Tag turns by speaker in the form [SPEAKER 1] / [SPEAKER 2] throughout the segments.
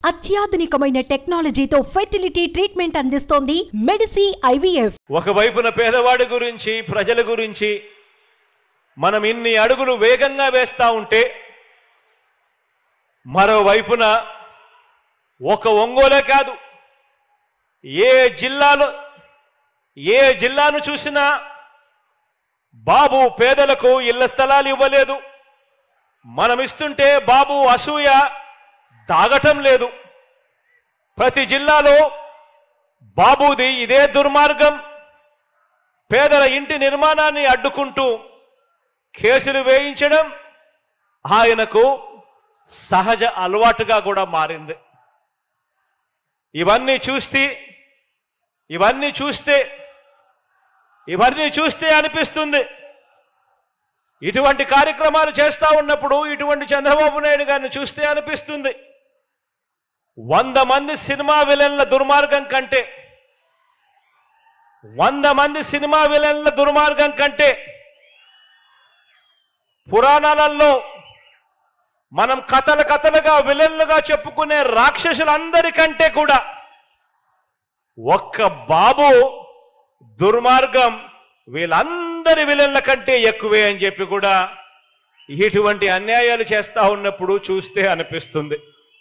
[SPEAKER 1] అత్యాధునికమైన టెక్నాలజీతో fertility treatment అందిస్తోంది మెడిసి ఐవీఎఫ్
[SPEAKER 2] ఒకవైపున పేదవాడి గురించి ప్రజల గురించి మనం ఇన్ని అడుగులు వేగంగా వేస్తా ఉంటే మరోవైపున ఒక ఒంగోలే కాదు ఏ జిల్లాలో ఏ జిల్లాను చూసినా బాబు పేదలకు ఇళ్ల స్థలాలు ఇవ్వలేదు మనం ఇస్తుంటే బాబు అసూయ దాగటం లేదు ప్రతి జిల్లాలో బాబుది ఇదే దుర్మార్గం పేదల ఇంటి నిర్మాణాన్ని అడ్డుకుంటూ కేసులు వేయించడం ఆయనకు సహజ అలవాటుగా కూడా మారింది ఇవన్నీ చూస్తే ఇవన్నీ చూస్తే ఇవన్నీ చూస్తే అనిపిస్తుంది ఇటువంటి కార్యక్రమాలు చేస్తా ఉన్నప్పుడు ఇటువంటి చంద్రబాబు నాయుడు గారిని చూస్తే అనిపిస్తుంది వంద మంది సినిమా విలన్ల దుర్మార్గం కంటే వంద మంది సినిమా విలన్ల దుర్మార్గం కంటే పురాణాలలో మనం కథలు కథలుగా విలన్లుగా చెప్పుకునే రాక్షసులందరికంటే కూడా ఒక్క బాబు దుర్మార్గం వీళ్ళందరి విలన్ల కంటే ఎక్కువే అని చెప్పి కూడా ఇటువంటి అన్యాయాలు చేస్తా ఉన్నప్పుడు చూస్తే అనిపిస్తుంది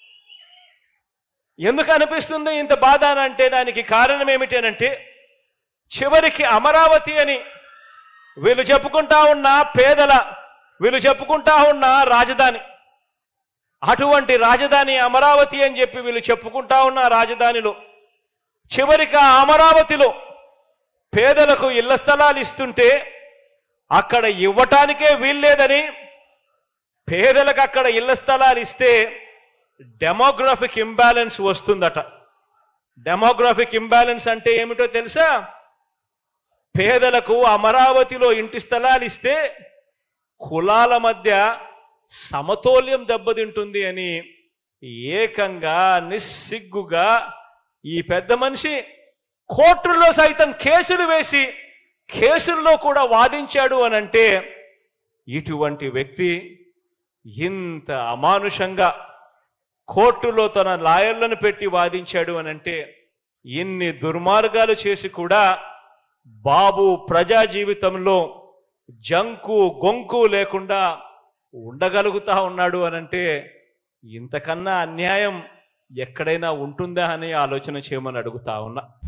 [SPEAKER 2] ఎందుకు అనిపిస్తుంది ఇంత బాధ అని అంటే దానికి కారణం ఏమిటనంటే చివరికి అమరావతి అని వీళ్ళు చెప్పుకుంటా ఉన్న పేదల వీళ్ళు చెప్పుకుంటా ఉన్న రాజధాని అటువంటి రాజధాని అమరావతి అని చెప్పి వీళ్ళు చెప్పుకుంటా ఉన్న రాజధానిలో చివరికి ఆ అమరావతిలో పేదలకు ఇళ్ల స్థలాలు ఇస్తుంటే అక్కడ ఇవ్వటానికే వీల్లేదని పేదలకు అక్కడ ఇళ్ల స్థలాలు ఇస్తే డెమోగ్రఫిక్ ఇంబ్యాలెన్స్ వస్తుందట డెమోగ్రఫిక్ ఇంబ్యాలెన్స్ అంటే ఏమిటో తెలుసా పేదలకు అమరావతిలో ఇంటి స్థలాలు ఇస్తే కులాల మధ్య సమతౌల్యం దెబ్బతింటుంది అని ఏకంగా నిస్సిగ్గుగా ఈ పెద్ద మనిషి కోర్టుల్లో సైతం కేసులు వేసి కేసుల్లో కూడా వాదించాడు అని అంటే ఇటువంటి వ్యక్తి ఇంత అమానుషంగా కోర్టులో తన లాయర్లను పెట్టి వాదించాడు అని అంటే ఇన్ని దుర్మార్గాలు చేసి కూడా బాబు ప్రజా జీవితంలో జంకు గొంకు లేకుండా ఉండగలుగుతా ఉన్నాడు అనంటే ఇంతకన్నా అన్యాయం ఎక్కడైనా ఉంటుందా అని ఆలోచన చేయమని అడుగుతా ఉన్నా